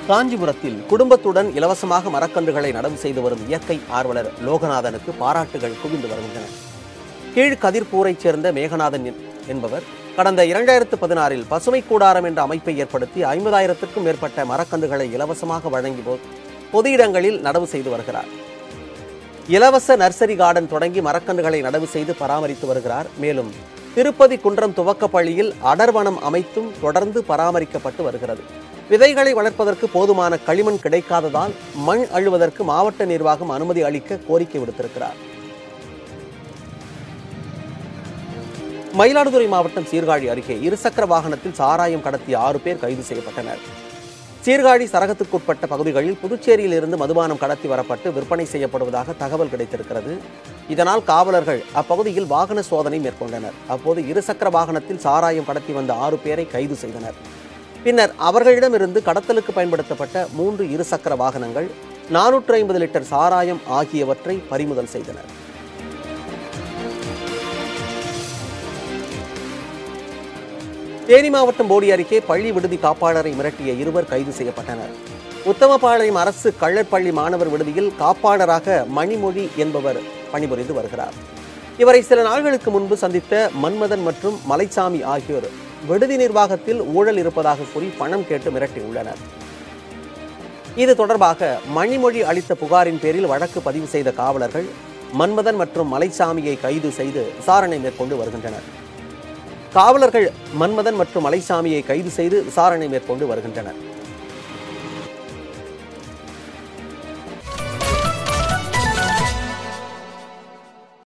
காஞ்சிபுரத்தில் குடும்பத்துடன் இலவசமாக மரக்கன்றுகளை நடவு செய்து வரும் இயற்கை ஆர்வலர் லோகநாதனுக்கு பாராட்டுகள் குவிந்து வருகின்றன கீழ் கதிர்பூரைச் சேர்ந்த மேகநாதன் என்- என்பவர் கடந்த இரண்டாயிரத்து பதினாறில் பசுமை கூடாரம் என்ற அமைப்பை ஏற்படுத்தி ஐம்பதாயிரத்திற்கும் மேற்பட்ட மரக்கன்றுகளை இலவசமாக வழங்கி போ- பொது இடங்களில் நடவு செய்து வருகிறார் இலவச நர்சரி கார்டன் தொடங்கி மரக்கன்றுகளை நடவு செய்து பராமரித்து வருகிறார் மேலும் திருப்பதி குன்றம் துவக்கப்பள்ளியில் அடர்வனம் அமைத்தும் தொடர்ந்து பராமரிக்கப்பட்டு வருகிறது விதைகளை வளர்ப்பதற்கு போதுமான களிமண் கிடைக்காததால் மண் அழுவதற்கு மாவட்ட நிர்வாகம் அனுமதி அளிக்க கோரிக்கை விடுத்திருக்கிறார் மயிலாடுதுறை மாவட்டம் சீர்காழி அருகே இருசக்கர வாகனத்தில் சாராயம் கடத்திய ஆறு பேர் கைது செய்யப்பட்டனர் சீர்காழி சரகத்துக்குட்பட்ட பகுதிகளில் புதுச்சேரியில் இருந்து மதுபானம் கடத்தி வரப்பட்டு விற்பனை செய்யப்படுவதாக தகவல் கிடைத்திருக்கிறது இதனால் காவலர்கள் அப்பகுதியில் வாகன சோதனை மேற்கொண்டனர் அப்போது இருசக்கர வாகனத்தில் சாராயம் கடத்தி வந்த ஆறு பேரை கைது செய்தனர் பின்னர் அவர்களிடமிருந்து கடத்தலுக்கு பயன்படுத்தப்பட்ட மூன்று இருசக்கர வாகனங்கள் நானூற்று ஐம்பது லிட்டர் சாராயம் ஆகியவற்றை பறிமுதல் செய்தனர் தேனி மாவட்டம் போடி அருகே பள்ளி விடுதி காப்பாளரை மிரட்டிய இருவர் கைது செய்யப்பட்டனர் உத்தமபாளையம் அரசு கள்ளப்பள்ளி மாணவர் விடுதியில் காப்பாளராக மணிமொழி என்பவர் பணிபுரிந்து வருகிறார் இவரை சில நாள்களுக்கு முன்பு சந்தித்த மன்மதன் மற்றும் மலைச்சாமி ஆகியோர் விடுதி நிர்வாகத்தில் ஊழல் இருப்பதாக கூறி பணம் கேட்டு மிரட்டியுள்ளனர் இது தொடர்பாக மணிமொழி அளித்த புகாரின் பேரில் வழக்கு பதிவு செய்த காவலர்கள் மன்மதன் மற்றும் மலைச்சாமியை கைது செய்து விசாரணை மேற்கொண்டு வருகின்றனர் காவலர்கள் மன்மதன் மற்றும் மலைசாமியை கைது செய்து விசாரணை மேற்கொண்டு வருகின்றனர்